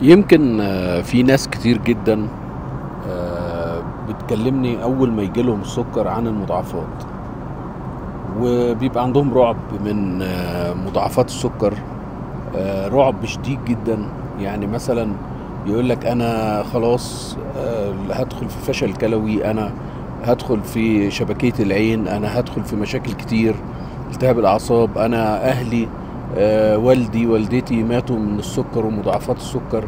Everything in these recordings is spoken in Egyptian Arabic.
يمكن آه، في ناس كتير جدا آه، بتكلمني اول ما يجي لهم السكر عن المضاعفات وبيبقى عندهم رعب من آه، مضاعفات السكر آه، رعب شديد جدا يعني مثلا يقول لك انا خلاص آه، هدخل في فشل كلوي انا هدخل في شبكية العين انا هدخل في مشاكل كتير التهاب الاعصاب انا اهلي آه، والدي والدتي ماتوا من السكر ومضاعفات السكر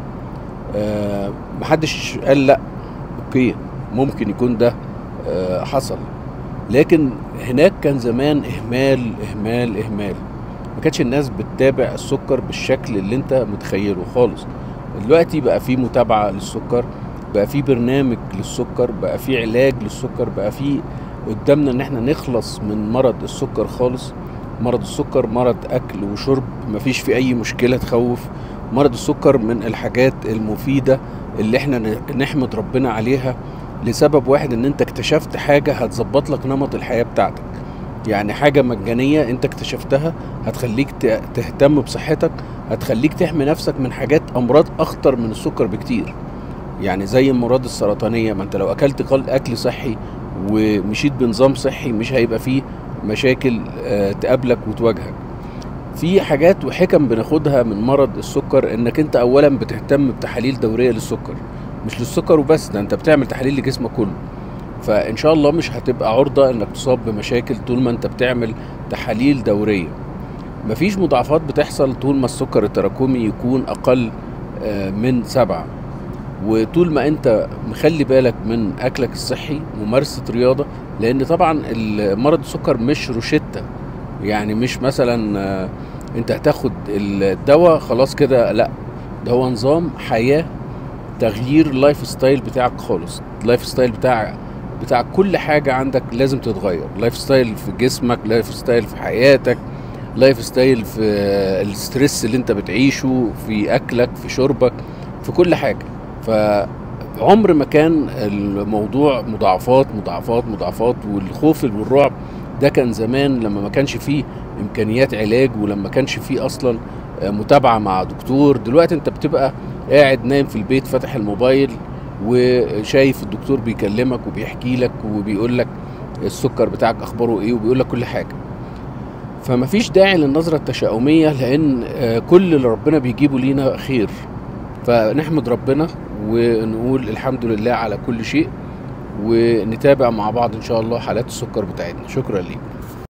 آه، محدش قال لا اوكي ممكن يكون ده آه، حصل لكن هناك كان زمان اهمال اهمال اهمال ما كانتش الناس بتتابع السكر بالشكل اللي انت متخيله خالص دلوقتي بقى في متابعة للسكر بقى في برنامج للسكر بقى في علاج للسكر بقى في قدامنا ان احنا نخلص من مرض السكر خالص مرض السكر مرض اكل وشرب مفيش فيه اي مشكلة تخوف مرض السكر من الحاجات المفيدة اللي احنا ن- نحمد ربنا عليها لسبب واحد ان انت اكتشفت حاجة هتظبط لك نمط الحياة بتاعتك يعني حاجة مجانية انت اكتشفتها هتخليك ت- تهتم بصحتك هتخليك تحمي نفسك من حاجات امراض اخطر من السكر بكتير يعني زي الامراض السرطانية ما انت لو اكلت قل- اكل صحي ومشيت بنظام صحي مش هيبقى فيه مشاكل آه، تقابلك وتواجهك في حاجات وحكم بناخدها من مرض السكر انك انت اولا بتهتم بتحاليل دوريه للسكر مش للسكر وبس ده انت بتعمل تحاليل لجسمك كله فان شاء الله مش هتبقى عرضه انك تصاب بمشاكل طول ما انت بتعمل تحاليل دوريه مفيش مضاعفات بتحصل طول ما السكر التراكمي يكون اقل آه، من سبعة وطول ما انت مخلي بالك من اكلك الصحي ممارسة رياضة لان طبعا ال- مرض السكر مش روشتة يعني مش مثلا آه، انت هتاخد الدواء خلاص كده لا ده هو نظام حياة تغيير اللايف ستايل بتاعك خالص اللايف ستايل بتاع بتاع كل حاجة عندك لازم تتغير لايف ستايل في جسمك لايف ستايل في حياتك لايف ستايل في الستريس اللي انت بتعيشه في اكلك في شربك في كل حاجة فعمر ما كان الموضوع مضاعفات مضاعفات مضاعفات والخوف والرعب ده كان زمان لما ما كانش فيه امكانيات علاج ولما كانش فيه اصلا آه، متابعة مع دكتور دلوقتي انت بتبقى قاعد نايم في البيت فاتح الموبايل وشايف الدكتور بيكلمك وبيحكي لك وبيقول لك السكر بتاعك اخباره ايه وبيقول لك كل حاجة فما فيش داعي للنظرة التشاؤمية لأن آه، كل اللي ربنا بيجيبه لينا خير فنحمد ربنا ونقول الحمد لله على كل شيء ونتابع مع بعض إن شاء الله حالات السكر بتاعتنا شكرا ليك